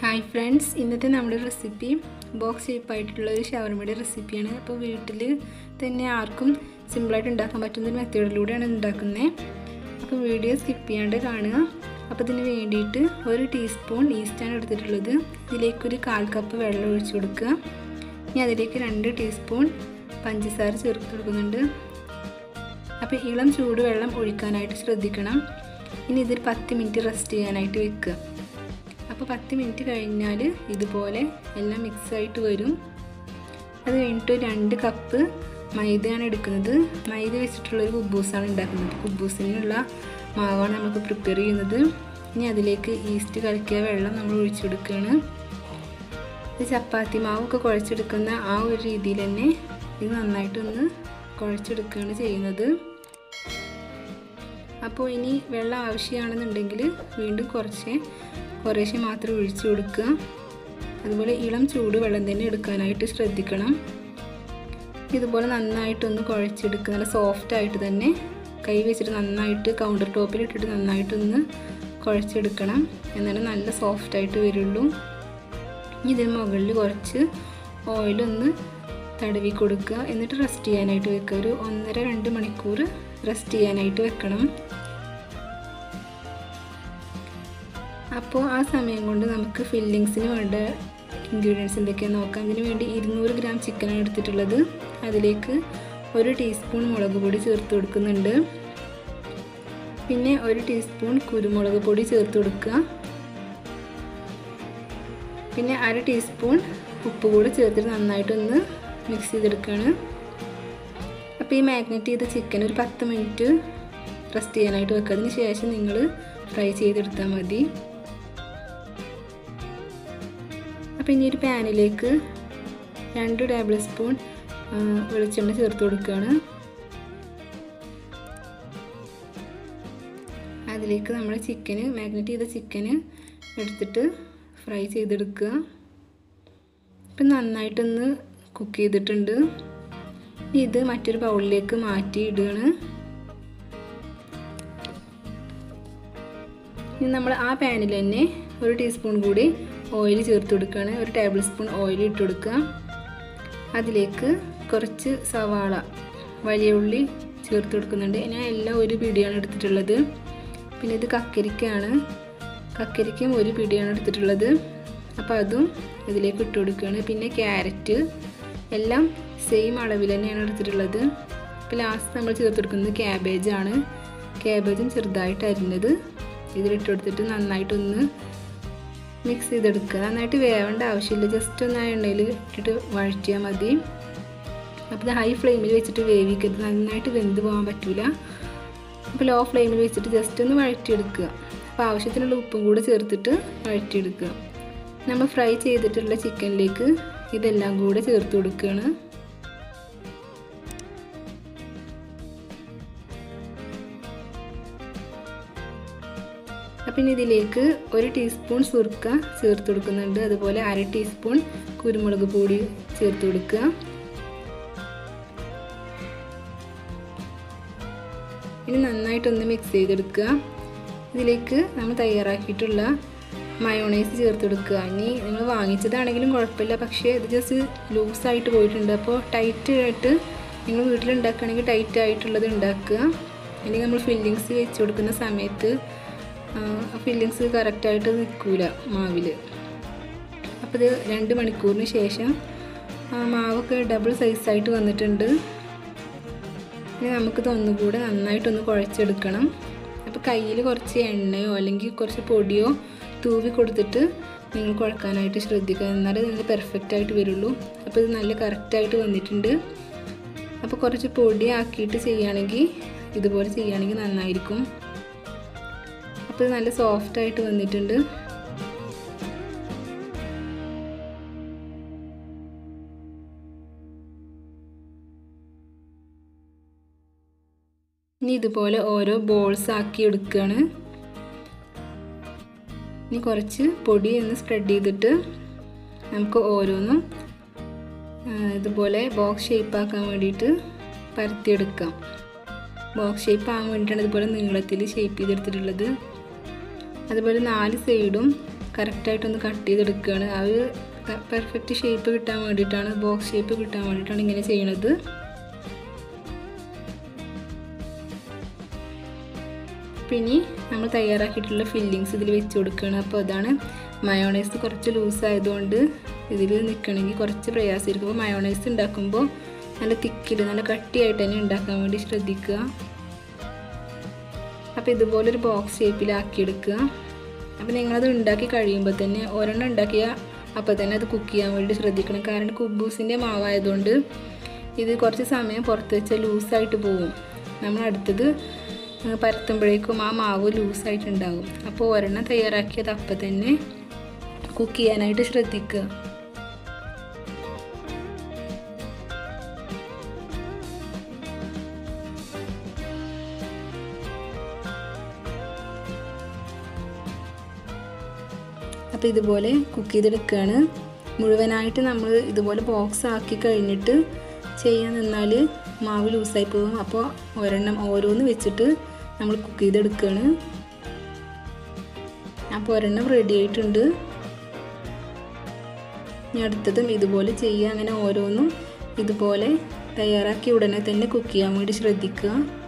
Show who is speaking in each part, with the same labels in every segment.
Speaker 1: hi friends ഇന്നത്തെ നമ്മുടെ recipe box ഷേപ്പായിട്ടുള്ള ഒരു ഷവർമയുടെ റെസിപ്പിയാണ് അപ്പോൾ വീട്ടിൽ തന്നെ ആർക്കും സിമ്പിളായിട്ട് ഉണ്ടാക്കാൻ പറ്റുന്ന ഒരു മെത്തേഡിലൂടെയാണ് ഉണ്ടാക്കുന്നത് അപ്പോൾ വീഡിയോ സ്കിപ്പ് ചെയ്യാണ്ട് കാണുക അപ്പോൾ ഇതിന് വേണ്ടിയിട്ട് ഒരു ടീസ്പൂൺ ഈസ്റ്റാണ് എടുത്തിട്ടുള്ളത് ഇതിലേക്കൊരു കാൽ കപ്പ് വെള്ളം ഒഴിച്ചു കൊടുക്കുക ഇനി അതിലേക്ക് രണ്ട് ടീസ്പൂൺ പഞ്ചസാര ചേർത്ത് കൊടുക്കുന്നുണ്ട് അപ്പോൾ ഇളം ചൂടുവെള്ളം ഒഴിക്കാനായിട്ട് ശ്രദ്ധിക്കണം ഇനി ഇതൊരു പത്ത് മിനിറ്റ് റെസ്റ്റ് ചെയ്യാനായിട്ട് വെക്കുക അപ്പോൾ പത്ത് മിനിറ്റ് കഴിഞ്ഞാൽ ഇതുപോലെ എല്ലാം മിക്സായിട്ട് വരും അത് കഴിഞ്ഞിട്ട് രണ്ട് കപ്പ് മൈദയാണ് എടുക്കുന്നത് മൈദ വെച്ചിട്ടുള്ളൊരു കുബൂസാണ് ഉണ്ടാക്കുന്നത് കുബൂസിനുള്ള മാവാണ് നമുക്ക് പ്രിപ്പയർ ചെയ്യുന്നത് ഇനി അതിലേക്ക് ഈസ്റ്റ് കലക്കിയ വെള്ളം നമ്മൾ ഒഴിച്ചു കൊടുക്കുകയാണ് ഇത് ചപ്പാത്തി മാവൊക്കെ കുഴച്ചെടുക്കുന്ന ആ ഒരു രീതിയിൽ തന്നെ ഇത് നന്നായിട്ടൊന്ന് കുഴച്ചെടുക്കുകയാണ് ചെയ്യുന്നത് അപ്പോൾ ഇനി വെള്ളം ആവശ്യമാണെന്നുണ്ടെങ്കിൽ വീണ്ടും കുറച്ച് കുറേശ്ശെ മാത്രം ഒഴിച്ചു കൊടുക്കുക അതുപോലെ ഇളം ചൂട് വെള്ളം തന്നെ എടുക്കാനായിട്ട് ശ്രദ്ധിക്കണം ഇതുപോലെ നന്നായിട്ടൊന്ന് കുഴച്ചെടുക്കുക നല്ല സോഫ്റ്റായിട്ട് തന്നെ കൈ വെച്ചിട്ട് നന്നായിട്ട് കൗണ്ടർ ടോപ്പിൽ ഇട്ടിട്ട് നന്നായിട്ടൊന്ന് കുഴച്ചെടുക്കണം എന്നാലും നല്ല സോഫ്റ്റായിട്ട് വരുള്ളൂ ഇതിന് മുകളിൽ കുറച്ച് ഓയിലൊന്ന് തടവി കൊടുക്കുക എന്നിട്ട് റെസ്റ്റ് ചെയ്യാനായിട്ട് വെക്കുക ഒരു ഒന്നര രണ്ട് മണിക്കൂർ റെസ്റ്റ് ചെയ്യാനായിട്ട് വെക്കണം അപ്പോൾ ആ സമയം കൊണ്ട് നമുക്ക് ഫില്ലിങ്സിന് വേണ്ട ഇൻഗ്രീഡിയൻസ് എന്തൊക്കെയാണെന്ന് നോക്കാം ഇതിന് വേണ്ടി ഇരുന്നൂറ് ഗ്രാം ചിക്കനാണ് എടുത്തിട്ടുള്ളത് അതിലേക്ക് ഒരു ടീസ്പൂൺ മുളക് പൊടി ചേർത്ത് കൊടുക്കുന്നുണ്ട് പിന്നെ ഒരു ടീസ്പൂൺ കുരുമുളക് പൊടി ചേർത്ത് കൊടുക്കുക പിന്നെ അര ടീസ്പൂൺ ഉപ്പ് കൂടി ചേർത്തിട്ട് നന്നായിട്ടൊന്ന് മിക്സ് ചെയ്തെടുക്കുകയാണ് അപ്പോൾ ഈ മാഗ്നറ്റ് ചെയ്ത ചിക്കൻ ഒരു പത്ത് മിനിറ്റ് റെസ്റ്റ് ചെയ്യാനായിട്ട് വെക്കുക അതിന് ശേഷം നിങ്ങൾ ഫ്രൈ ചെയ്തെടുത്താൽ മതി അപ്പോൾ ഇനി ഒരു പാനിലേക്ക് രണ്ട് ടേബിൾ സ്പൂൺ വെളിച്ചെണ്ണ ചേർത്ത് കൊടുക്കുകയാണ് അതിലേക്ക് നമ്മൾ ചിക്കന് മാഗ്നറ്റ് ചെയ്ത ചിക്കന് എടുത്തിട്ട് ഫ്രൈ ചെയ്തെടുക്കുക ഇപ്പം നന്നായിട്ടൊന്ന് കുക്ക് ചെയ്തിട്ടുണ്ട് ഇത് മറ്റൊരു ബൗളിലേക്ക് മാറ്റി ഇടുകയാണ് ഇനി നമ്മൾ ആ പാനിൽ തന്നെ ഒരു ടീസ്പൂൺ കൂടി ഓയിൽ ചേർത്ത് കൊടുക്കുകയാണ് ഒരു ടേബിൾ സ്പൂൺ ഓയിൽ ഇട്ട് കൊടുക്കുക അതിലേക്ക് കുറച്ച് സവാള വലിയ ഉള്ളി ചേർത്ത് കൊടുക്കുന്നുണ്ട് ഞാൻ എല്ലാം ഒരു പിടിയാണ് എടുത്തിട്ടുള്ളത് പിന്നെ ഇത് കക്കരിക്കയാണ് കക്കരിക്കയും ഒരു പിടിയാണ് എടുത്തിട്ടുള്ളത് അപ്പോൾ അതും ഇതിലേക്ക് ഇട്ട് കൊടുക്കുകയാണ് പിന്നെ ക്യാരറ്റ് എല്ലാം സെയിം അളവിൽ തന്നെയാണ് എടുത്തിട്ടുള്ളത് ഇപ്പോൾ ലാസ്റ്റ് നമ്മൾ ചേർത്ത് കൊടുക്കുന്നത് ക്യാബേജാണ് ക്യാബേജും ചെറുതായിട്ട് അരിഞ്ഞത് ഇതിലിട്ട് കൊടുത്തിട്ട് നന്നായിട്ടൊന്ന് മിക്സ് ചെയ്തെടുക്കുക നന്നായിട്ട് വേവേണ്ട ആവശ്യമില്ല ജസ്റ്റ് ഒന്ന് ആ എണ്ണയിൽ ഇട്ടിട്ട് വഴറ്റിയാൽ മതി അപ്പോൾ ഇത് ഹൈ ഫ്ലെയിമിൽ വെച്ചിട്ട് വേവിക്കരുത് നന്നായിട്ട് വെന്ത് പോകാൻ പറ്റില്ല അപ്പോൾ ലോ ഫ്ലെയിമിൽ വെച്ചിട്ട് ജസ്റ്റ് ഒന്ന് വഴറ്റിയെടുക്കുക അപ്പോൾ ആവശ്യത്തിനുള്ള ഉപ്പും കൂടെ ചേർത്തിട്ട് വഴറ്റിയെടുക്കുക നമ്മൾ ഫ്രൈ ചെയ്തിട്ടുള്ള ചിക്കനിലേക്ക് ഇതെല്ലാം കൂടെ ചേർത്ത് കൊടുക്കുകയാണ് അപ്പം ഇതിലേക്ക് ഒരു ടീസ്പൂൺ സുർക്ക ചേർത്ത് കൊടുക്കുന്നുണ്ട് അതുപോലെ അര ടീസ്പൂൺ കുരുമുളക് പൊടി ചേർത്ത് കൊടുക്കുക ഇനി നന്നായിട്ടൊന്ന് മിക്സ് ചെയ്തെടുക്കുക ഇതിലേക്ക് നമ്മൾ തയ്യാറാക്കിയിട്ടുള്ള മയോണൈസ് ചേർത്ത് കൊടുക്കുക ഇനി നിങ്ങൾ വാങ്ങിച്ചതാണെങ്കിലും കുഴപ്പമില്ല പക്ഷേ ഇത് ജസ്റ്റ് ലൂസായിട്ട് പോയിട്ടുണ്ട് അപ്പോൾ ടൈറ്റ് ആയിട്ട് നിങ്ങൾ വീട്ടിൽ ഉണ്ടാക്കുകയാണെങ്കിൽ ടൈറ്റ് ആയിട്ടുള്ളത് ഉണ്ടാക്കുക ഇനി നമ്മൾ ഫില്ലിങ്സ് വെച്ച് കൊടുക്കുന്ന സമയത്ത് ഫില്ലിങ്സ് കറക്റ്റായിട്ട് നിൽക്കില്ല മാവിൽ അപ്പോൾ ഇത് രണ്ട് മണിക്കൂറിന് ശേഷം മാവൊക്കെ ഡബിൾ സൈസായിട്ട് വന്നിട്ടുണ്ട് ഇനി നമുക്കിത് ഒന്നുകൂടെ നന്നായിട്ടൊന്ന് കുഴച്ചെടുക്കണം അപ്പോൾ കയ്യിൽ കുറച്ച് എണ്ണയോ അല്ലെങ്കിൽ കുറച്ച് പൊടിയോ തൂവി കൊടുത്തിട്ട് നിങ്ങൾ കുഴക്കാനായിട്ട് ശ്രദ്ധിക്കുക എന്നാലേ നല്ല പെർഫെക്റ്റ് ആയിട്ട് വരുള്ളൂ അപ്പോൾ ഇത് നല്ല കറക്റ്റായിട്ട് വന്നിട്ടുണ്ട് അപ്പോൾ കുറച്ച് പൊടി ആക്കിയിട്ട് ചെയ്യുകയാണെങ്കിൽ ഇതുപോലെ ചെയ്യുകയാണെങ്കിൽ നന്നായിരിക്കും അപ്പോൾ നല്ല സോഫ്റ്റ് ആയിട്ട് വന്നിട്ടുണ്ട് ഇനി ഇതുപോലെ ഓരോ ബോൾസ് ആക്കി എടുക്കുകയാണ് ഇനി കുറച്ച് പൊടി ഒന്ന് സ്പ്രെഡ് ചെയ്തിട്ട് നമുക്ക് ഓരോന്നും ഇതുപോലെ ബോക്സ് ഷേപ്പ് ആക്കാൻ വേണ്ടിയിട്ട് പരത്തിയെടുക്കാം ബോക്സ് ഷേപ്പ് ആകാൻ വേണ്ടിയിട്ടാണ് ഇതുപോലെ നീളത്തിൽ ഷേപ്പ് ചെയ്തെടുത്തിട്ടുള്ളത് അതുപോലെ നാല് സൈഡും കറക്റ്റായിട്ടൊന്ന് കട്ട് ചെയ്തെടുക്കുകയാണ് അത് പെർഫെക്റ്റ് ഷേപ്പ് കിട്ടാൻ വേണ്ടിയിട്ടാണ് ബോക്സ് ഷേപ്പ് കിട്ടാൻ വേണ്ടിയിട്ടാണ് ഇങ്ങനെ ചെയ്യണത് പിന്നെ നമ്മൾ തയ്യാറാക്കിയിട്ടുള്ള ഫില്ലിങ്സ് ഇതിൽ വെച്ച് കൊടുക്കുകയാണ് അപ്പോൾ അതാണ് മയോണൈസ് കുറച്ച് ലൂസ് ആയതുകൊണ്ട് ഇതിൽ നിൽക്കണമെങ്കിൽ കുറച്ച് പ്രയാസമായിരിക്കും അപ്പോൾ മയോണൈസ് ഉണ്ടാക്കുമ്പോൾ നല്ല തിക്കിൽ നല്ല കട്ടിയായിട്ട് തന്നെ ഉണ്ടാക്കാൻ വേണ്ടി ശ്രദ്ധിക്കുക അപ്പോൾ ഇതുപോലൊരു ബോക്സ് ഷേപ്പിലാക്കിയെടുക്കുക അപ്പോൾ നിങ്ങളത് ഉണ്ടാക്കി കഴിയുമ്പോൾ തന്നെ ഒരെണ്ണം ഉണ്ടാക്കിയ അപ്പോൾ തന്നെ അത് കുക്ക് ചെയ്യാൻ വേണ്ടി ശ്രദ്ധിക്കണം കാരണം കുബൂസിൻ്റെ മാവായതുകൊണ്ട് ഇത് കുറച്ച് സമയം പുറത്ത് വെച്ചാൽ ലൂസായിട്ട് പോകും നമ്മൾ അടുത്തത് പരത്തുമ്പോഴേക്കും ആ മാവ് ലൂസായിട്ടുണ്ടാകും അപ്പോൾ ഒരെണ്ണം തയ്യാറാക്കിയത് അപ്പം തന്നെ കുക്ക് ചെയ്യാനായിട്ട് ശ്രദ്ധിക്കുക അപ്പോൾ ഇതുപോലെ കുക്ക് ചെയ്തെടുക്കുകയാണ് മുഴുവനായിട്ട് നമ്മൾ ഇതുപോലെ ബോക്സ് ആക്കി കഴിഞ്ഞിട്ട് ചെയ്യാൻ നിന്നാൽ മാവ് ലൂസായി പോകും അപ്പോൾ ഒരെണ്ണം ഓരോന്ന് വെച്ചിട്ട് നമ്മൾ കുക്ക് ചെയ്തെടുക്കുകയാണ് അപ്പോൾ ഒരെണ്ണം റെഡി ആയിട്ടുണ്ട് ഇനി അടുത്തതും ഇതുപോലെ ചെയ്യുക അങ്ങനെ ഓരോന്നും ഇതുപോലെ തയ്യാറാക്കി ഉടനെ തന്നെ കുക്ക് ചെയ്യാൻ വേണ്ടി ശ്രദ്ധിക്കുക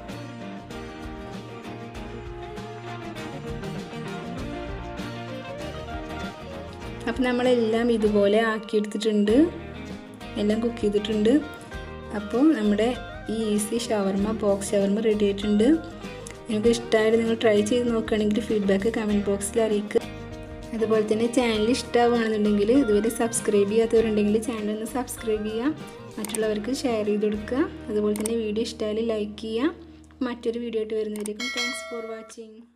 Speaker 1: അപ്പം നമ്മളെല്ലാം ഇതുപോലെ ആക്കിയെടുത്തിട്ടുണ്ട് എല്ലാം കുക്ക് ചെയ്തിട്ടുണ്ട് അപ്പോൾ നമ്മുടെ ഈ easy shawarma box shawarma ready ആയിട്ടുണ്ട് നിങ്ങൾക്ക് ഇഷ്ടമായിട്ട് നിങ്ങൾ ട്രൈ ചെയ്ത് നോക്കുകയാണെങ്കിൽ ഫീഡ്ബാക്ക് കമൻറ്റ് ബോക്സിൽ അറിയിക്കുക അതുപോലെ തന്നെ ചാനൽ ഇഷ്ടമാവുകയാണെന്നുണ്ടെങ്കിൽ ഇതുവരെ സബ്സ്ക്രൈബ് ചെയ്യാത്തവരുണ്ടെങ്കിൽ ചാനൽ ഒന്ന് സബ്സ്ക്രൈബ് ചെയ്യുക മറ്റുള്ളവർക്ക് ഷെയർ ചെയ്ത് കൊടുക്കുക അതുപോലെ തന്നെ വീഡിയോ ഇഷ്ടമായാലും ലൈക്ക് ചെയ്യുക മറ്റൊരു വീഡിയോ ആയിട്ട് വരുന്നതായിരിക്കും താങ്ക്സ് ഫോർ വാച്ചിങ്